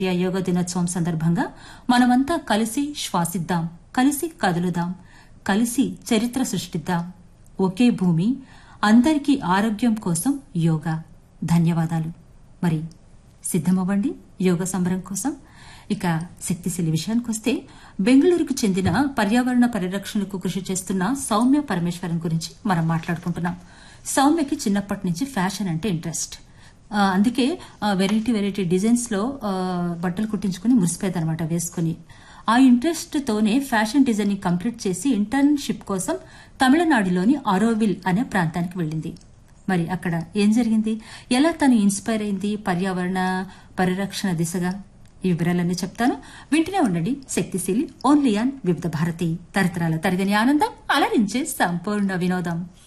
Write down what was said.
అంతర్జాతీయ యోగా దినోత్సవం సందర్భంగా మనమంతా కలిసి శ్వాసిద్దాం కలిసి కదులుదాం కలిసి చరిత్ర సృష్టిద్దాం ఒకే భూమి అందరికీ ఆరోగ్యం కోసం యోగా ధన్యవాదాలు మరి సిద్దమవ్వండి యోగా సంబరం కోసం ఇక శక్తిశీలి విషయానికి వస్తే బెంగళూరుకు చెందిన పర్యావరణ పరిరక్షణకు కృషి చేస్తున్న సౌమ్య పరమేశ్వరన్ గురించి మనం మాట్లాడుకుంటున్నాం సౌమ్యకి చిన్నప్పటి నుంచి ఫ్యాషన్ అంటే ఇంట్రెస్ట్ ఆ, అందుకే వెరైటీ వెరైటీ డిజైన్స్ లో ఆ, బట్టలు కుట్టించుకుని మురిసిపోయేదన్నమాట వేసుకుని ఆ ఇంట్రెస్ట్ తోనే ఫ్యాషన్ డిజైనింగ్ కంప్లీట్ చేసి ఇంటర్న్షిప్ కోసం తమిళనాడులోని అరోవిల్ అనే ప్రాంతానికి వెళ్ళింది మరి అక్కడ ఏం జరిగింది ఎలా తను ఇన్స్పైర్ అయింది పర్యావరణ పరిరక్షణ దిశగా ఈ వివరాలన్నీ చెప్తాను వింటూనే ఉండండి శక్తిశీలి ఓన్లీ ఆన్ వివిధ భారతి తరతరాల తరగని ఆనందం అలరించే సంపూర్ణ వినోదం